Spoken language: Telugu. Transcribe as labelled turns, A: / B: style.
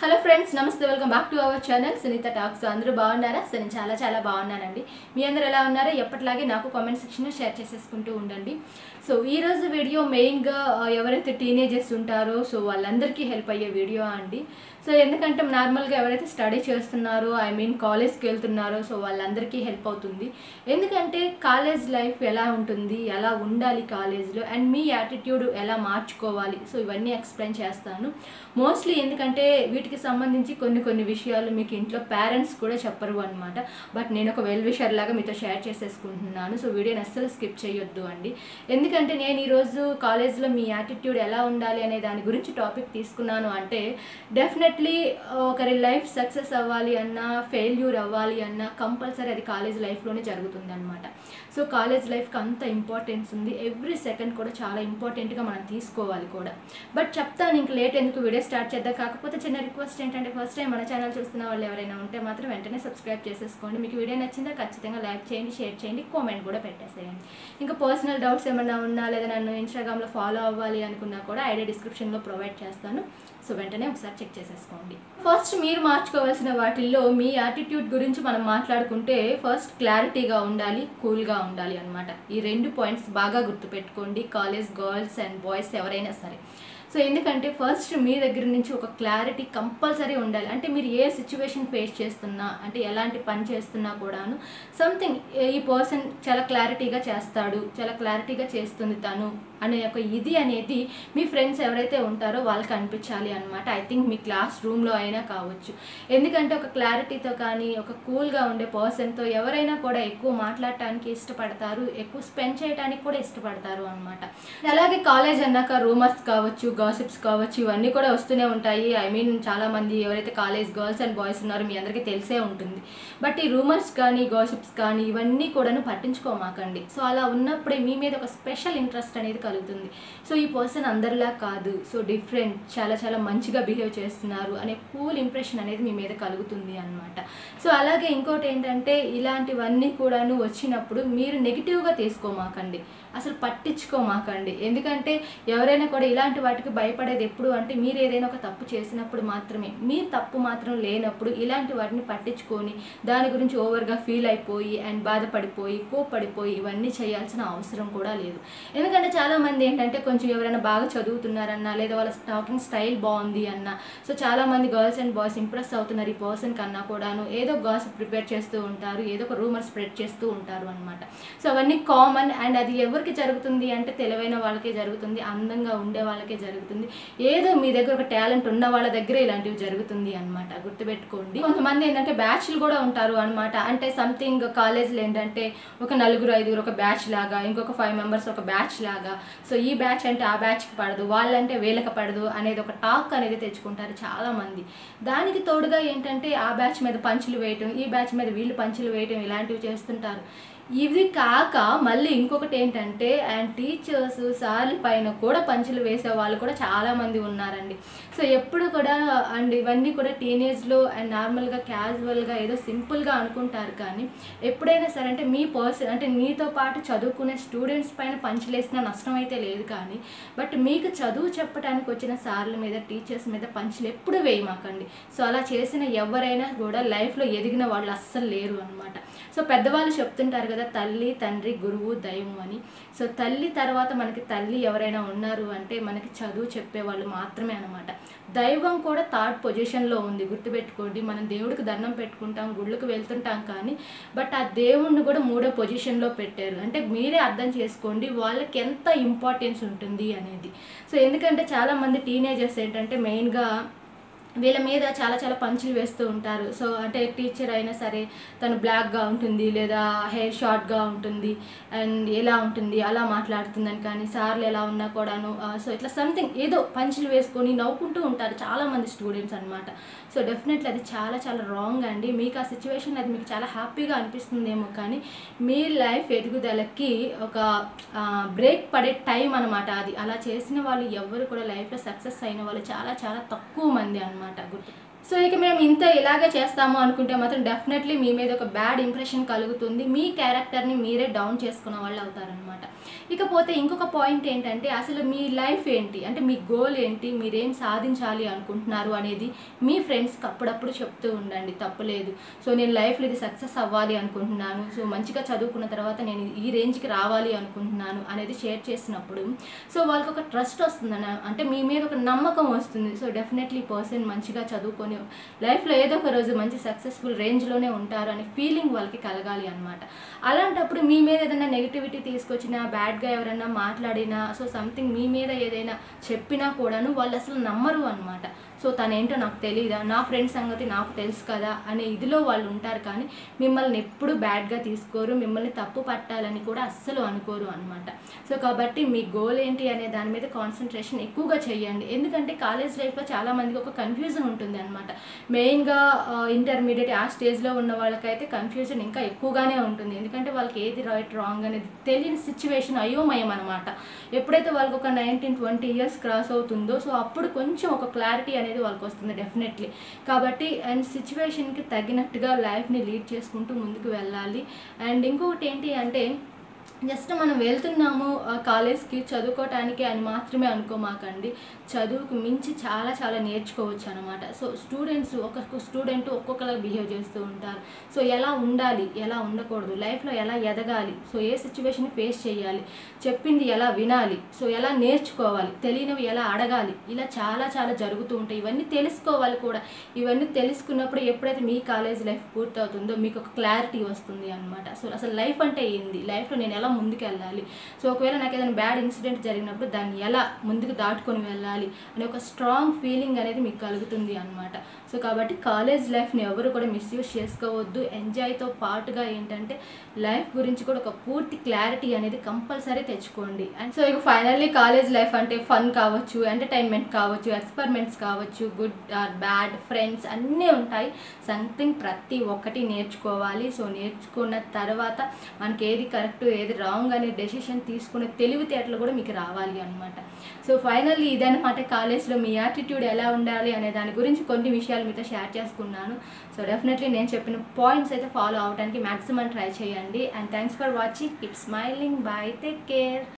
A: హలో ఫ్రెండ్స్ నమస్తే welcome back to our channel Sunitha talks అందరూ బాగున్నారా సో నేను చాలా చాలా బాగున్నానండి మీ అందరూ ఎలా ఉన్నారో ఎప్పటిలాగే నాకు కామెంట్ సెక్షన్లో షేర్ చేసేసుకుంటూ ఉండండి సో ఈ రోజు వీడియో మెయిన్గా ఆ, ఎవరైతే టీనేజర్స్ ఉంటారో సో వాళ్ళందరికీ హెల్ప్ అయ్యే వీడియో అండి సో ఎందుకంటే నార్మల్గా ఎవరైతే స్టడీ చేస్తున్నారో ఐ మీన్ కాలేజ్కి వెళ్తున్నారో సో వాళ్ళందరికీ హెల్ప్ అవుతుంది ఎందుకంటే కాలేజ్ లైఫ్ ఎలా ఉంటుంది ఎలా ఉండాలి కాలేజ్లో అండ్ మీ యాటిట్యూడ్ ఎలా మార్చుకోవాలి సో ఇవన్నీ ఎక్స్ప్లెయిన్ చేస్తాను మోస్ట్లీ ఎందుకంటే వీటికి సంబంధించి కొన్ని కొన్ని విషయాలు మీకు ఇంట్లో పేరెంట్స్ కూడా చెప్పరు అనమాట బట్ నేను ఒక వెల్ విషర్ లాగా మీతో షేర్ చేసేసుకుంటున్నాను సో వీడియోని అస్సలు స్కిప్ చేయొద్దు అండి ఎందుకంటే నేను ఈరోజు కాలేజ్లో మీ యాటిట్యూడ్ ఎలా ఉండాలి అనే దాని గురించి టాపిక్ తీసుకున్నాను అంటే డెఫినెట్లీ ఒకరి లైఫ్ సక్సెస్ అవ్వాలి అన్నా ఫెయిల్యూర్ అవ్వాలి అన్నా కంపల్సరీ అది కాలేజ్ లైఫ్లోనే జరుగుతుంది అనమాట సో కాలేజ్ లైఫ్కి అంత ఇంపార్టెన్స్ ఉంది ఎవ్రీ సెకండ్ కూడా చాలా ఇంపార్టెంట్గా మనం తీసుకోవాలి కూడా బట్ చెప్తాను ఇంక లేట్ ఎందుకు వీడియో స్టార్ట్ చేద్దాం కాకపోతే చిన్న రిక్వెస్ట్ ఏంటంటే ఫస్ట్ టైం మన ఛానల్ చూస్తున్న వాళ్ళు ఎవరైనా ఉంటే మాత్రం వెంటనే సబ్స్క్రైబ్ చేసేసుకోండి మీకు వీడియో నచ్చిందా ఖచ్చితంగా లైక్ చేయండి షేర్ చేయండి కామెంట్ కూడా పెట్టేసేయండి ఇంకా పర్సనల్ డౌట్స్ ఏమైనా ఉన్నా లేదా నన్ను ఇన్స్టాగ్రామ్లో ఫాలో అవ్వాలి అనుకున్నా కూడా ఐడియా డిస్క్రిప్షన్లో ప్రొవైడ్ చేస్తాను సో వెంటనే ఒకసారి చెక్ చేసేసుకోండి ఫస్ట్ మీరు మార్చుకోవాల్సిన వాటిల్లో మీ యాటిట్యూడ్ గురించి మనం మాట్లాడుకుంటే ఫస్ట్ క్లారిటీగా ఉండాలి కూల్గా ఉండాలి అనమాట ఈ రెండు పాయింట్స్ బాగా గుర్తుపెట్టుకోండి కాలేజ్ గర్ల్స్ అండ్ బాయ్స్ ఎవరైనా సరే సో ఎందుకంటే ఫస్ట్ మీ దగ్గర నుంచి ఒక క్లారిటీ కంపల్సరీ ఉండాలి అంటే మీరు ఏ సిచ్యువేషన్ ఫేస్ చేస్తున్నా అంటే ఎలాంటి పని చేస్తున్నా కూడాను సంథింగ్ ఈ పర్సన్ చాలా క్లారిటీగా చేస్తాడు చాలా క్లారిటీగా చేస్తుంది తను అనే ఒక ఇది అనేది మీ ఫ్రెండ్స్ ఎవరైతే ఉంటారో వాళ్ళకి అనిపించాలి అనమాట ఐ థింక్ మీ క్లాస్ రూమ్లో అయినా కావచ్చు ఎందుకంటే ఒక క్లారిటీతో కానీ ఒక కూల్గా ఉండే పర్సన్తో ఎవరైనా కూడా ఎక్కువ మాట్లాడటానికి ఇష్టపడతారు ఎక్కువ స్పెండ్ చేయడానికి కూడా ఇష్టపడతారు అనమాట అలాగే కాలేజ్ అన్నాక రూమర్స్ కావచ్చు గాసిప్స్ కావచ్చు ఇవన్నీ కూడా వస్తూనే ఉంటాయి ఐ మీన్ చాలా మంది ఎవరైతే కాలేజ్ గర్ల్స్ అండ్ బాయ్స్ ఉన్నారో మీ అందరికీ తెలిసే ఉంటుంది బట్ ఈ రూమర్స్ కానీ గాసిప్స్ కానీ ఇవన్నీ కూడాను పట్టించుకోమాకండి సో అలా ఉన్నప్పుడే మీ మీద ఒక స్పెషల్ ఇంట్రెస్ట్ అనేది కలుగుతుంది సో ఈ పర్సన్ అందరిలా కాదు సో డిఫరెంట్ చాలా చాలా మంచిగా బిహేవ్ చేస్తున్నారు అనే కూల్ ఇంప్రెషన్ అనేది మీ మీద కలుగుతుంది అనమాట సో అలాగే ఇంకోటి ఏంటంటే ఇలాంటివన్నీ కూడాను వచ్చినప్పుడు మీరు నెగిటివ్గా తీసుకోమాకండి అసలు పట్టించుకోమాకండి ఎందుకంటే ఎవరైనా కూడా ఇలాంటి వాటికి భయపడేది ఎప్పుడు అంటే మీరు ఏదైనా ఒక తప్పు చేసినప్పుడు మాత్రమే మీ తప్పు మాత్రం లేనప్పుడు ఇలాంటి వాటిని పట్టించుకొని దాని గురించి ఓవర్గా ఫీల్ అయిపోయి అండ్ బాధపడిపోయి కోప్పడిపోయి ఇవన్నీ చేయాల్సిన అవసరం కూడా లేదు ఎందుకంటే చాలామంది ఏంటంటే కొంచెం ఎవరైనా బాగా చదువుతున్నారన్నా లేదా వాళ్ళ టాకింగ్ స్టైల్ బాగుంది అన్న సో చాలామంది గర్ల్స్ అండ్ బాయ్స్ ఇంప్రెస్ అవుతున్నారు ఈ పర్సన్ కన్నా కూడాను ఏదో గాస్ ప్రిపేర్ చేస్తూ ఉంటారు ఏదో ఒక రూమర్ స్ప్రెడ్ చేస్తూ ఉంటారు అనమాట సో అవన్నీ కామన్ అండ్ అది ఎవరికి జరుగుతుంది అంటే తెలివైన వాళ్ళకే జరుగుతుంది అందంగా ఉండే వాళ్ళకే జరుగుతుంది ఏదో మీ దగ్గర ఒక టాలెంట్ ఉన్న వాళ్ళ దగ్గర ఇలాంటివి జరుగుతుంది అనమాట గుర్తుపెట్టుకోండి కొంతమంది ఏంటంటే బ్యాచ్లు కూడా ఉంటారు అనమాట అంటే సంథింగ్ కాలేజ్లో ఏంటంటే ఒక నలుగురు ఐదుగురు ఒక బ్యాచ్ లాగా ఇంకొక ఫైవ్ మెంబర్స్ ఒక బ్యాచ్ లాగా సో ఈ బ్యాచ్ అంటే ఆ బ్యాచ్కి పడదు వాళ్ళంటే వీళ్ళకి పడదు అనేది ఒక టాక్ అనేది తెచ్చుకుంటారు చాలా మంది దానికి తోడుగా ఏంటంటే ఆ బ్యాచ్ మీద పంచులు వేయటం ఈ బ్యాచ్ మీద వీళ్ళు పంచులు వేయటం ఇలాంటివి చేస్తుంటారు ఇది కాక మళ్ళీ ఇంకొకటి ఏంటంటే అండ్ టీచర్స్ సార్ల పైన కూడా పంచులు వేసే వాళ్ళు కూడా చాలామంది ఉన్నారండి సో ఎప్పుడు కూడా అండ్ ఇవన్నీ కూడా టీనేజ్లో అండ్ నార్మల్గా క్యాజువల్గా ఏదో సింపుల్గా అనుకుంటారు కానీ ఎప్పుడైనా సరే అంటే మీ పర్సన్ అంటే మీతో పాటు చదువుకునే స్టూడెంట్స్ పైన పంచులేసిన నష్టం అయితే లేదు కానీ బట్ మీకు చదువు చెప్పడానికి వచ్చిన సార్ల మీద టీచర్స్ మీద పంచులు ఎప్పుడు వేయమాకండి సో అలా చేసిన ఎవరైనా కూడా లైఫ్లో ఎదిగిన వాళ్ళు అస్సలు లేరు అనమాట సో పెద్దవాళ్ళు చెప్తుంటారు కదా తల్లి తండ్రి గురువు దైవం అని సో తల్లి తర్వాత మనకి తల్లి ఎవరైనా ఉన్నారు అంటే మనకి చదువు చెప్పేవాళ్ళు మాత్రమే అనమాట దైవం కూడా థర్డ్ పొజిషన్లో ఉంది గుర్తుపెట్టుకోండి మనం దేవుడికి దండం పెట్టుకుంటాం గుళ్ళకి వెళ్తుంటాం కానీ బట్ ఆ దేవుణ్ణి కూడా మూడో పొజిషన్లో పెట్టారు అంటే మీరే అర్థం చేసుకోండి వాళ్ళకి ఎంత ఇంపార్టెన్స్ ఉంటుంది అనేది సో ఎందుకంటే చాలామంది టీనేజర్స్ ఏంటంటే మెయిన్గా వీళ్ళ మీద చాలా చాలా పంచులు వేస్తూ ఉంటారు సో అంటే టీచర్ అయినా సరే తను బ్లాక్గా ఉంటుంది లేదా హెయిర్ షార్ట్గా ఉంటుంది అండ్ ఎలా ఉంటుంది అలా మాట్లాడుతుందని కానీ సార్లు ఎలా ఉన్నా కూడాను ఆ, సో ఇట్లా సంథింగ్ ఏదో పంచులు వేసుకొని నవ్వుకుంటూ ఉంటారు చాలామంది స్టూడెంట్స్ అనమాట సో డెఫినెట్లీ అది చాలా చాలా రాంగ్ అండి మీకు ఆ సిచ్యువేషన్ అది మీకు చాలా హ్యాపీగా అనిపిస్తుందేమో కానీ మీ లైఫ్ ఎదుగుదలకి ఒక బ్రేక్ పడే టైం అనమాట అది అలా చేసిన వాళ్ళు ఎవరు కూడా లైఫ్లో సక్సెస్ అయిన వాళ్ళు చాలా చాలా తక్కువ మంది అనమాట గుర్తు సో ఇక మేము ఇంత ఇలాగే చేస్తాము అనుకుంటే మాత్రం డెఫినెట్లీ మీ మీద ఒక బ్యాడ్ ఇంప్రెషన్ కలుగుతుంది మీ క్యారెక్టర్ని మీరే డౌన్ చేసుకున్న వాళ్ళు అవుతారనమాట ఇకపోతే ఇంకొక పాయింట్ ఏంటంటే అసలు మీ లైఫ్ ఏంటి అంటే మీ గోల్ ఏంటి మీరేం సాధించాలి అనుకుంటున్నారు అనేది మీ ఫ్రెండ్స్కి అప్పుడప్పుడు చెప్తూ ఉండండి తప్పులేదు సో నేను లైఫ్లో ఇది సక్సెస్ అవ్వాలి అనుకుంటున్నాను సో మంచిగా చదువుకున్న తర్వాత నేను ఈ రేంజ్కి రావాలి అనుకుంటున్నాను అనేది షేర్ చేసినప్పుడు సో వాళ్ళకి ఒక ట్రస్ట్ వస్తుంది అన్న అంటే మీ మీద ఒక నమ్మకం వస్తుంది సో డెఫినెట్లీ పర్సన్ మంచిగా చదువుకొని లైఫ్లో ఏదో ఒక రోజు మంచి సక్సెస్ఫుల్ రేంజ్లోనే ఉంటారు అనే ఫీలింగ్ వాళ్ళకి కలగాలి అనమాట అలాంటప్పుడు మీ మీద ఏదైనా నెగిటివిటీ తీసుకొచ్చినా బ్యాడ్గా ఎవరైనా మాట్లాడినా సో సంథింగ్ మీ మీద ఏదైనా చెప్పినా కూడాను వాళ్ళు అసలు నమ్మరు అనమాట సో తనేంటో నాకు తెలియదా నా ఫ్రెండ్ సంగతి నాకు తెలుసు కదా అనే ఇదిలో వాళ్ళు ఉంటారు కానీ మిమ్మల్ని ఎప్పుడు బ్యాడ్గా తీసుకోరు మిమ్మల్ని తప్పు పట్టాలని కూడా అస్సలు అనుకోరు అనమాట సో కాబట్టి మీ గోల్ ఏంటి అనే దాని మీద కాన్సన్ట్రేషన్ ఎక్కువగా చేయండి ఎందుకంటే కాలేజ్ లైఫ్లో చాలా మందికి ఒక కన్ఫ్యూజన్ ఉంటుంది అనమాట మెయిన్గా ఇంటర్మీడియట్ ఆ స్టేజ్లో ఉన్న వాళ్ళకైతే కన్ఫ్యూజన్ ఇంకా ఎక్కువగానే ఉంటుంది ఎందుకంటే వాళ్ళకి ఏది రైట్ రాంగ్ అనేది తెలియని సిచ్యువేషన్ అయోమయం అనమాట ఎప్పుడైతే వాళ్ళకి ఒక నైన్టీన్ ట్వంటీ ఇయర్స్ క్రాస్ అవుతుందో సో అప్పుడు కొంచెం ఒక క్లారిటీ అనేది వాళ్ళకి వస్తుంది డెఫినెట్లీ కాబట్టి అండ్ సిచ్యువేషన్కి తగినట్టుగా లైఫ్ని లీడ్ చేసుకుంటూ ముందుకు వెళ్ళాలి అండ్ ఇంకొకటి ఏంటి అంటే జస్ట్ మనం వెళ్తున్నాము ఆ, కాలేజ్కి చదువుకోవటానికి అని మాత్రమే అనుకోమాకండి చదువుకు మించి చాలా చాలా నేర్చుకోవచ్చు అనమాట సో స్టూడెంట్స్ ఒక్కొక్క స్టూడెంట్ ఒక్కొక్కలా బిహేవ్ చేస్తూ ఉంటారు సో ఎలా ఉండాలి ఎలా ఉండకూడదు లైఫ్లో ఎలా ఎదగాలి సో ఏ సిచ్యువేషన్ ఫేస్ చేయాలి చెప్పింది ఎలా వినాలి సో ఎలా నేర్చుకోవాలి తెలియనివి ఎలా అడగాలి ఇలా చాలా చాలా జరుగుతూ ఉంటాయి ఇవన్నీ తెలుసుకోవాలి కూడా ఇవన్నీ తెలుసుకున్నప్పుడు ఎప్పుడైతే మీ కాలేజ్ లైఫ్ పూర్తవుతుందో మీకు ఒక క్లారిటీ వస్తుంది అనమాట సో అసలు లైఫ్ అంటే ఏంది లైఫ్లో నేను ఎలా ముందుకు వెళ్ళాలి సో ఒకవేళ నాకు ఏదైనా బ్యాడ్ ఇన్సిడెంట్ జరిగినప్పుడు దాన్ని ఎలా ముందుకు దాటుకొని వెళ్ళాలి అనే ఒక స్ట్రాంగ్ ఫీలింగ్ అనేది మీకు కలుగుతుంది అనమాట సో కాబట్టి కాలేజ్ లైఫ్ని ఎవరు కూడా మిస్యూజ్ చేసుకోవద్దు ఎంజాయ్తో పాటుగా ఏంటంటే లైఫ్ గురించి కూడా ఒక పూర్తి క్లారిటీ అనేది కంపల్సరీ తెచ్చుకోండి అండ్ సో ఇక ఫైనల్లీ కాలేజ్ లైఫ్ అంటే ఫన్ కావచ్చు ఎంటర్టైన్మెంట్ కావచ్చు ఎక్స్పెరిమెంట్స్ కావచ్చు గుడ్ ఆర్ బ్యాడ్ ఫ్రెండ్స్ అన్నీ ఉంటాయి సంథింగ్ ప్రతి ఒక్కటి నేర్చుకోవాలి సో నేర్చుకున్న తర్వాత మనకి ఏది కరెక్ట్ ఏది రాంగ్ అనే డెసిషన్ తీసుకునే తెలివితేటలు కూడా మీకు రావాలి అనమాట సో ఫైనల్లీ ఇదన్నమాట కాలేజ్లో మీ యాటిట్యూడ్ ఎలా ఉండాలి అనే దాని గురించి కొన్ని విషయాలు మీతో షేర్ చేసుకున్నాను సో డెఫినెట్లీ నేను చెప్పిన పాయింట్స్ అయితే ఫాలో అవడానికి మ్యాక్సిమం ట్రై చేయండి and thanks for watching keep smiling bye take care